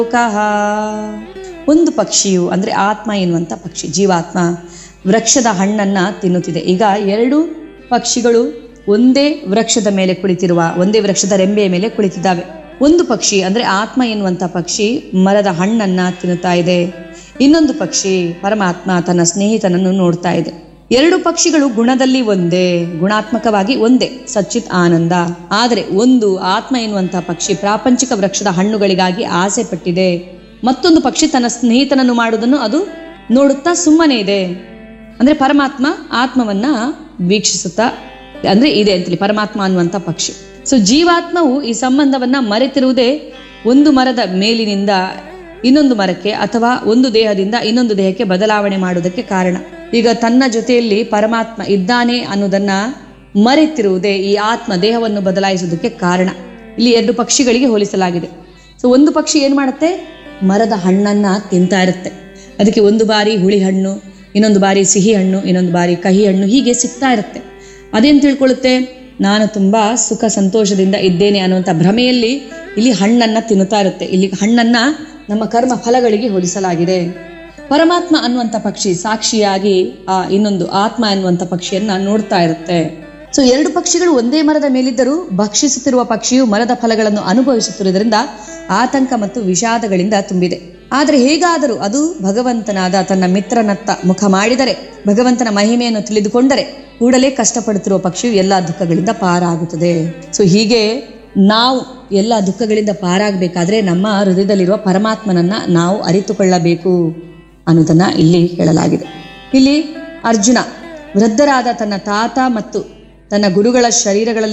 ಲೋಕಃ. ಒಂದು ಪಕ್ಷಿಯು ಅಂದ್ರೆ ಆತ್ಮ ಎನ್ನುವಂಥ ಪಕ್ಷಿ ಜೀವಾತ್ಮ ವೃಕ್ಷದ ಹಣ್ಣನ್ನ ತಿನ್ನುತ್ತಿದೆ ಈಗ ಎರಡು ಪಕ್ಷಿಗಳು ಒಂದೇ ವೃಕ್ಷದ ಮೇಲೆ ಕುಳಿತಿರುವ ಒಂದೇ ವೃಕ್ಷದ ರೆಂಬೆಯ ಮೇಲೆ ಕುಳಿತಿದ್ದಾವೆ ಒಂದು ಪಕ್ಷಿ ಅಂದ್ರೆ ಆತ್ಮ ಎನ್ನುವಂಥ ಪಕ್ಷಿ ಮರದ ಹಣ್ಣನ್ನ ತಿನ್ನುತ್ತಾ ಇದೆ ಇನ್ನೊಂದು ಪಕ್ಷಿ ಪರಮಾತ್ಮ ತನ್ನ ಸ್ನೇಹಿತನನ್ನು ನೋಡ್ತಾ ಇದೆ ಎರಡು ಪಕ್ಷಿಗಳು ಗುಣದಲ್ಲಿ ಒಂದೇ ಗುಣಾತ್ಮಕವಾಗಿ ಒಂದೇ ಸಚ್ಚಿತ್ ಆನಂದ ಆದರೆ ಒಂದು ಆತ್ಮ ಎನ್ನುವಂಥ ಪಕ್ಷಿ ಪ್ರಾಪಂಚಿಕ ವೃಕ್ಷದ ಹಣ್ಣುಗಳಿಗಾಗಿ ಆಸೆ ಪಟ್ಟಿದೆ ಮತ್ತೊಂದು ಪಕ್ಷಿ ತನ್ನ ಸ್ನೇಹಿತನನ್ನು ಮಾಡುವುದನ್ನು ಅದು ನೋಡುತ್ತಾ ಸುಮ್ಮನೆ ಇದೆ ಅಂದ್ರೆ ಪರಮಾತ್ಮ ಆತ್ಮವನ್ನ ವೀಕ್ಷಿಸುತ್ತಾ ಅಂದ್ರೆ ಇದೆ ಅಂತೇಳಿ ಪರಮಾತ್ಮ ಅನ್ನುವಂಥ ಪಕ್ಷಿ ಸೊ ಜೀವಾತ್ಮವು ಈ ಸಂಬಂಧವನ್ನ ಮರೆತಿರುವುದೇ ಒಂದು ಮರದ ಮೇಲಿನಿಂದ ಇನ್ನೊಂದು ಮರಕ್ಕೆ ಅಥವಾ ಒಂದು ದೇಹದಿಂದ ಇನ್ನೊಂದು ದೇಹಕ್ಕೆ ಬದಲಾವಣೆ ಮಾಡುವುದಕ್ಕೆ ಕಾರಣ ಈಗ ತನ್ನ ಜೊತೆಯಲ್ಲಿ ಪರಮಾತ್ಮ ಇದ್ದಾನೆ ಅನ್ನೋದನ್ನ ಮರೆತಿರುವುದೇ ಈ ಆತ್ಮ ದೇಹವನ್ನು ಬದಲಾಯಿಸುವುದಕ್ಕೆ ಕಾರಣ ಇಲ್ಲಿ ಎರಡು ಪಕ್ಷಿಗಳಿಗೆ ಹೋಲಿಸಲಾಗಿದೆ ಸೊ ಒಂದು ಪಕ್ಷಿ ಏನ್ ಮಾಡುತ್ತೆ ಮರದ ಹಣ್ಣನ್ನ ತಿಂತಾ ಇರುತ್ತೆ ಅದಕ್ಕೆ ಒಂದು ಬಾರಿ ಹುಳಿ ಹಣ್ಣು ಇನ್ನೊಂದು ಬಾರಿ ಸಿಹಿ ಹಣ್ಣು ಇನ್ನೊಂದು ಬಾರಿ ಕಹಿ ಹಣ್ಣು ಹೀಗೆ ಸಿಗ್ತಾ ಇರುತ್ತೆ ಅದೇನ್ ತಿಳ್ಕೊಳ್ಳುತ್ತೆ ನಾನು ತುಂಬಾ ಸುಖ ಸಂತೋಷದಿಂದ ಇದ್ದೇನೆ ಅನ್ನುವಂಥ ಭ್ರಮೆಯಲ್ಲಿ ಇಲ್ಲಿ ಹಣ್ಣನ್ನ ತಿನ್ನುತ್ತಾ ಇರುತ್ತೆ ಇಲ್ಲಿ ಹಣ್ಣನ್ನ ನಮ್ಮ ಕರ್ಮ ಫಲಗಳಿಗೆ ಹೋಲಿಸಲಾಗಿದೆ ಪರಮಾತ್ಮ ಅನ್ನುವಂಥ ಪಕ್ಷಿ ಸಾಕ್ಷಿಯಾಗಿ ಆ ಇನ್ನೊಂದು ಆತ್ಮ ಅನ್ನುವಂಥ ಪಕ್ಷಿಯನ್ನ ನೋಡ್ತಾ ಇರುತ್ತೆ ಸೊ ಎರಡು ಪಕ್ಷಿಗಳು ಒಂದೇ ಮರದ ಮೇಲಿದ್ದರೂ ಭಕ್ಷಿಸುತ್ತಿರುವ ಪಕ್ಷಿಯು ಮರದ ಫಲಗಳನ್ನು ಅನುಭವಿಸುತ್ತಿರುವುದರಿಂದ ಆತಂಕ ಮತ್ತು ವಿಷಾದಗಳಿಂದ ತುಂಬಿದೆ ಆದರೆ ಹೇಗಾದರೂ ಅದು ಭಗವಂತನಾದ ತನ್ನ ಮಿತ್ರನತ್ತ ಮುಖ ಮಾಡಿದರೆ ಭಗವಂತನ ಮಹಿಮೆಯನ್ನು ತಿಳಿದುಕೊಂಡರೆ ಕೂಡಲೇ ಕಷ್ಟಪಡುತ್ತಿರುವ ಪಕ್ಷಿಯು ಎಲ್ಲ ದುಃಖಗಳಿಂದ ಪಾರಾಗುತ್ತದೆ ಸೊ ಹೀಗೆ ನಾವು ಎಲ್ಲ ದುಃಖಗಳಿಂದ ಪಾರಾಗಬೇಕಾದ್ರೆ ನಮ್ಮ ಹೃದಯದಲ್ಲಿರುವ ಪರಮಾತ್ಮನನ್ನ ನಾವು ಅರಿತುಕೊಳ್ಳಬೇಕು ಅನ್ನೋದನ್ನ ಇಲ್ಲಿ ಹೇಳಲಾಗಿದೆ ಇಲ್ಲಿ ಅರ್ಜುನ ವೃದ್ಧರಾದ ತನ್ನ ತಾತ ಮತ್ತು ತನ್ನ ಗುರುಗಳ ಶರೀರಗಳಲ್ಲಿ